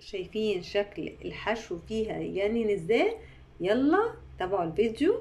شايفين شكل الحشو فيها يجنن ازاي يلا تابعوا الفيديو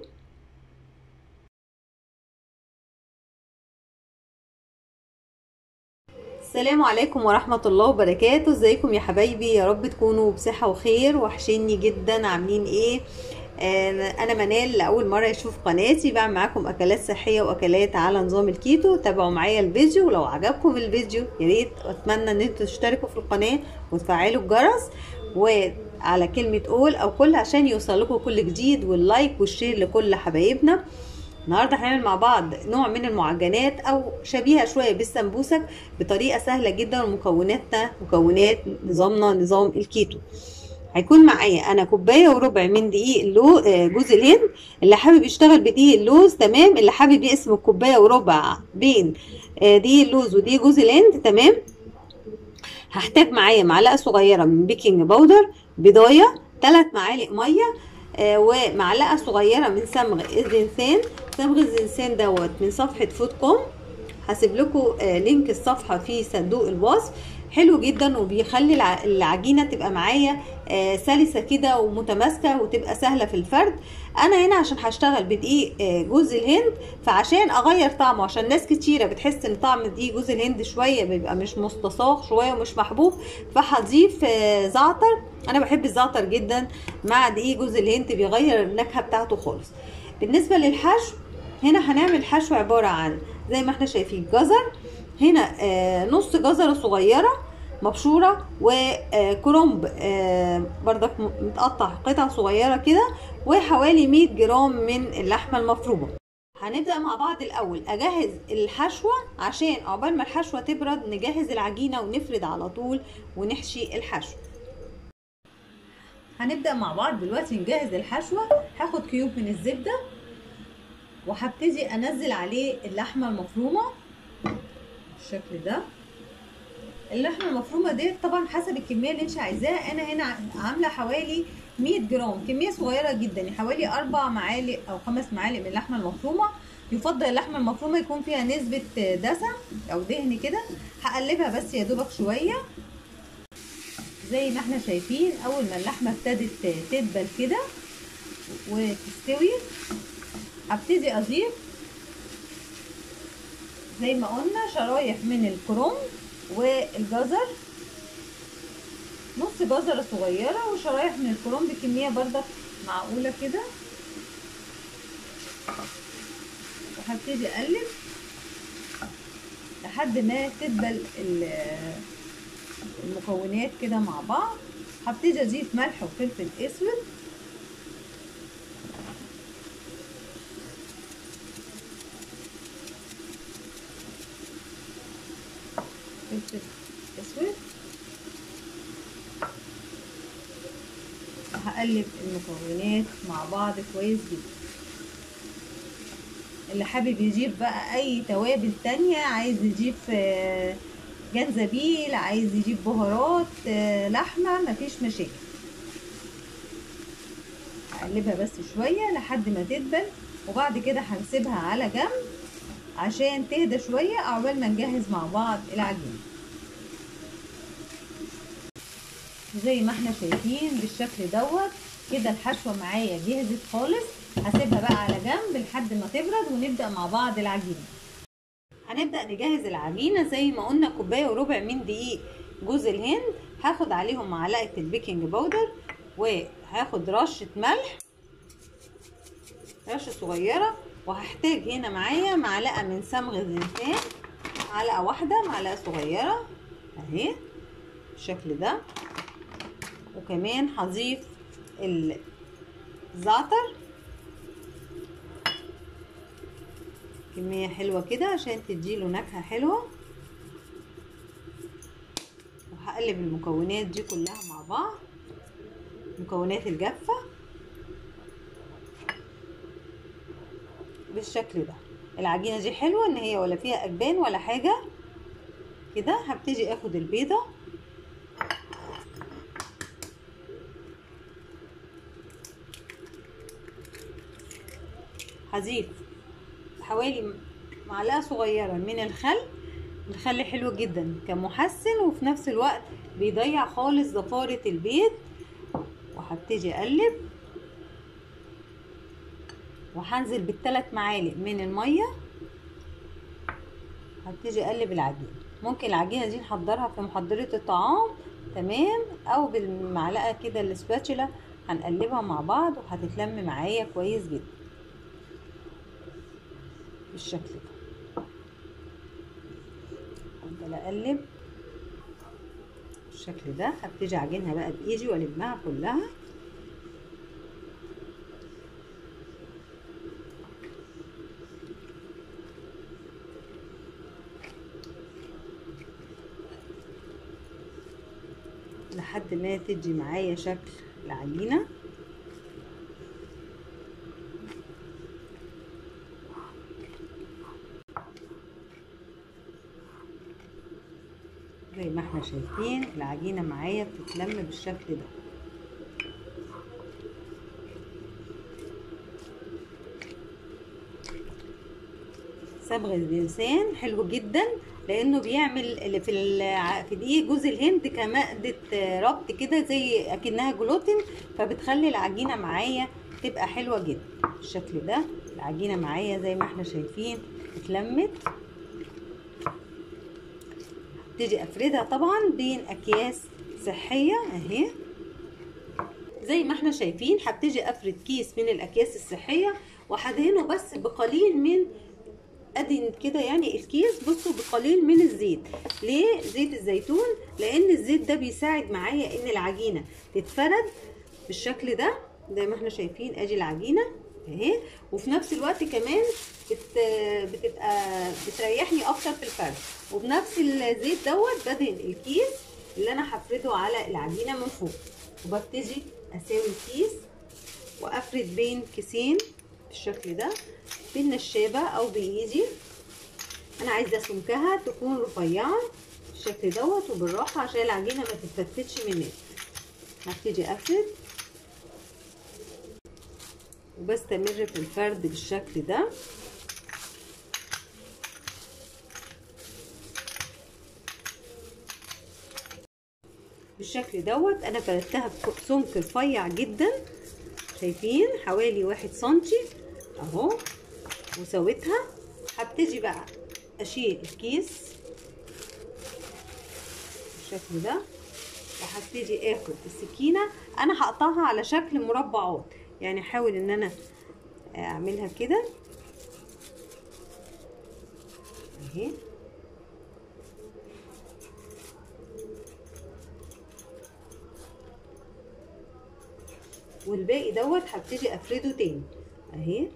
السلام عليكم ورحمة الله وبركاته ازيكم يا حبايبي يا رب تكونوا بصحة وخير وحشيني جدا عاملين ايه انا منال لاول مره يشوف قناتي بعمل معاكم اكلات صحيه واكلات على نظام الكيتو تابعوا معايا الفيديو ولو عجبكم الفيديو يا ريت واتمنى ان انتوا تشتركوا في القناه وتفعلوا الجرس وعلى كلمه اول او كل عشان يوصل لكم كل جديد واللايك والشير لكل حبايبنا النهارده هنعمل مع بعض نوع من المعجنات او شبيهه شويه بالسمبوسك بطريقه سهله جدا ومكوناتنا مكونات نظامنا نظام الكيتو هيكون معايا انا كوبايه وربع من دقيق اللو جوز الهند اللي حابب يشتغل بدقيق اللوز تمام اللي حابب يقسم الكوبايه وربع بين دقيق اللوز ودقيق جوز الهند تمام هحتاج معايا معلقه صغيره من بيكنج باودر بضايه 3 معالق ميه آه ومعلقه صغيره من صمغ الزنسان صمغ الزنسان دوت من صفحه فود كوم هسيب لكم آه لينك الصفحه في صندوق الوصف حلو جدا وبيخلي العجينه تبقى معايا آه سلسه كده ومتماسكه وتبقى سهله في الفرد انا هنا عشان هشتغل بدقيق آه جوز الهند فعشان اغير طعمه عشان ناس كتيره بتحس ان طعم دقيق جوز الهند شويه بيبقى مش مستصاغ شويه ومش محبوب فهضيف آه زعتر انا بحب الزعتر جدا مع دقيق جوز الهند بيغير النكهه بتاعته خالص بالنسبه للحشو هنا هنعمل حشو عباره عن زي ما احنا شايفين جزر هنا آه نص جزرة صغيرة مبشورة وكرنب آه بردك متقطع قطع صغيرة كده وحوالي 100 جرام من اللحمة المفرومة هنبدأ مع بعض الأول أجهز الحشوة عشان عقبال ما الحشوة تبرد نجهز العجينة ونفرد على طول ونحشي الحشو هنبدأ مع بعض دلوقتي نجهز الحشوة هاخد كيوب من الزبدة وهبتدي انزل عليه اللحمه المفرومه بالشكل ده اللحمه المفرومه ديت طبعا حسب الكميه اللي انت عايزاها انا هنا عامله حوالي 100 جرام كميه صغيره جدا حوالي اربع معالق او خمس معالق من اللحمه المفرومه يفضل اللحمه المفرومه يكون فيها نسبه دسم او دهن كده هقلبها بس يا دوبك شويه زي ما احنا شايفين اول ما اللحمه ابتدت تدبل كده وتستوي هبتدي اضيف زي ما قلنا شرايح من الكرنب والجزر نص جزرة صغيرة وشرايح من الكرنب كمية بردك معقولة كده وهبتدي اقلب لحد ما تدبل المكونات كده مع بعض هبتدي اضيف ملح وفلفل اسود فلفل اسود هقلب المكونات مع بعض كويس جدا اللي حابب يجيب بقى اي توابل تانية عايز يجيب جنزبيل عايز يجيب بهارات لحمة مفيش مشاكل هقلبها بس شوية لحد ما تدبل وبعد كده هنسيبها على جنب عشان تهدى شوية عقبال ما نجهز مع بعض العجينة زي ما احنا شايفين بالشكل دوت كده الحشوة معايا جهزت خالص هسيبها بقى على جنب لحد ما تبرد ونبدأ مع بعض العجينة هنبدأ نجهز العجينة زي ما قلنا كوباية وربع من دقيق جوز الهند هاخد عليهم معلقة البيكنج باودر وهاخد رشة ملح رشة صغيرة وهحتاج هنا معايا معلقه من صمغ الزنفان معلقه واحده معلقه صغيره اهي بالشكل ده وكمان هضيف الزعتر كميه حلوه كده عشان تديله نكهه حلوه وهقلب المكونات دي كلها مع بعض المكونات الجافه بالشكل ده العجينه دي حلوه ان هي ولا فيها اجبان ولا حاجه كده هبتدي اخد البيضه هضيف حوالي معلقه صغيره من الخل الخل حلو جدا كمحسن وفي نفس الوقت بيضيع خالص زفارة البيض وهبتدي اقلب وهنزل بالثلاث معالق من الميه هبتدي اقلب العجينه ممكن العجينه دي نحضرها في محضره الطعام تمام او بالمعلقه كده السباتشولا هنقلبها مع بعض وهتتلم معايا كويس جدا بالشكل ده افضل اقلب بالشكل ده هبتدي اعجنها بقى بايدي والمها كلها لحد ما تدي معايا شكل العجينة زي ما احنا شايفين العجينة معايا بتتلم بالشكل ده صبغ الإنسان حلو جدا لانه بيعمل في في دقيق جوز الهند كمادة ربط كده زي اكنها جلوتين فبتخلي العجينة معايا تبقى حلوة جدا بالشكل ده العجينة معايا زي ما احنا شايفين اتلمت هبتدي افردها طبعا بين اكياس صحية اهي زي ما احنا شايفين هبتدي افرد كيس من الاكياس الصحية وهدهنه بس بقليل من ادهن كده يعني الكيس بصوا بقليل من الزيت ليه زيت الزيتون لان الزيت ده بيساعد معايا ان العجينه تتفرد بالشكل ده زي ما احنا شايفين ادي العجينه اهي وفي نفس الوقت كمان بت... بتبقى بتريحني اكتر في الفرد وبنفس الزيت دوت بدهن الكيس اللي انا هفرده على العجينه من فوق وببتدي اساوي الكيس وافرد بين كيسين بالشكل ده بالنشابه او بايدي انا عايزه سمكها تكون رفيعه بالشكل دوت وبالراحه عشان العجينه ما تتفتتش مني هبتدي افرد وبستمر في الفرد بالشكل ده بالشكل دوت انا فردتها بسمك رفيع جدا شايفين حوالي واحد سنتي اهو وسويتها هبتدي بقى اشيل الكيس بالشكل ده وهبتدي اخد السكينه انا هقطعها على شكل مربعات يعني احاول ان انا اعملها كده اهي والباقي دوت هبتدي افرده تاني اهي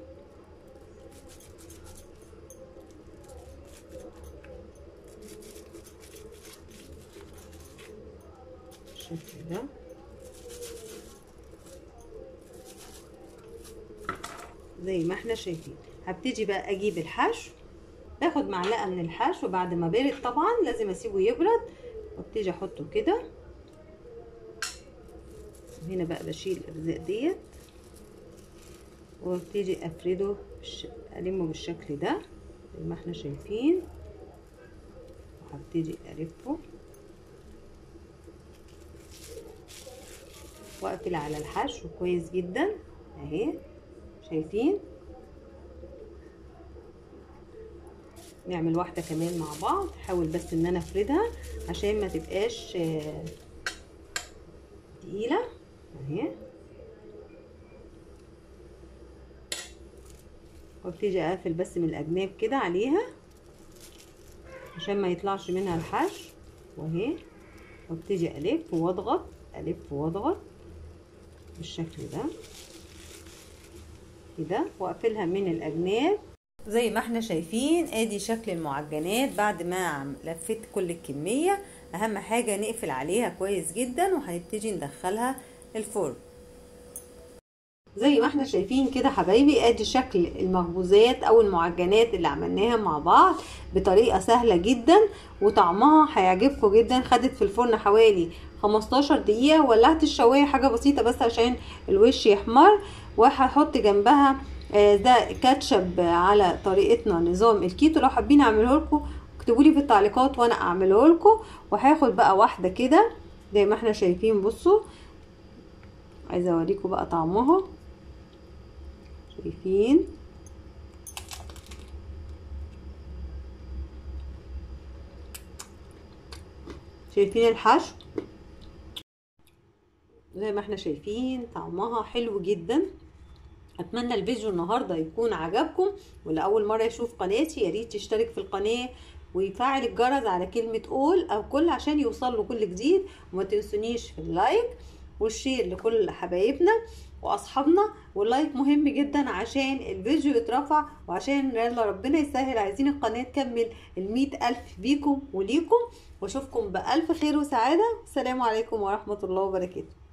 بالشكل ده زي ما احنا شايفين هبتدي بقى اجيب الحشو باخد معلقه من الحشو بعد ما برد طبعا لازم اسيبه يبرد وابتدي احطه كده هنا بقى بشيل الارزاق ديت وابتدي افرده بش... المه بالشكل ده زي ما احنا شايفين وهبتدي الفه واقفل على الحشو كويس جدا اهي شايفين نعمل واحده كمان مع بعض حاول بس ان انا افردها عشان ما تبقاش تقيله اهي وابتدي اقفل بس من الاجناب كده عليها عشان ما يطلعش منها الحشو واهي وابتدي الف واضغط الف واضغط بالشكل ده كده واقفلها من الاجناب زي ما احنا شايفين ادي شكل المعجنات بعد ما لفيت كل الكميه اهم حاجه نقفل عليها كويس جدا وهنبتدي ندخلها الفرن زي ما احنا شايفين كده حبايبي ادي شكل المخبوزات او المعجنات اللي عملناها مع بعض بطريقه سهله جدا وطعمها هيعجبكم جدا خدت في الفرن حوالي 15 دقيقه ولعت الشوايه حاجه بسيطه بس عشان الوش يحمر وهحط جنبها ده كاتشب على طريقتنا نظام الكيتو لو حابين اعمله لكم اكتبوا لي في التعليقات وانا اعمله لكم وهاخد بقى واحده كده زي ما احنا شايفين بصوا عايزه اوريكم بقى طعمها شايفين شايفين الحشو زي ما احنا شايفين طعمها حلو جدا اتمنى الفيديو النهارده يكون عجبكم ولاول مره يشوف قناتي يا ريت يشترك في القناه ويفعل الجرس على كلمه اول او كل عشان يوصل له كل جديد وما تنسونيش في اللايك والشير لكل حبايبنا واصحابنا واللايك مهم جدا عشان الفيديو يترفع وعشان يلا ربنا يسهل عايزين القناه تكمل المية الف بيكم وليكم واشوفكم بالف خير وسعاده السلام عليكم ورحمه الله وبركاته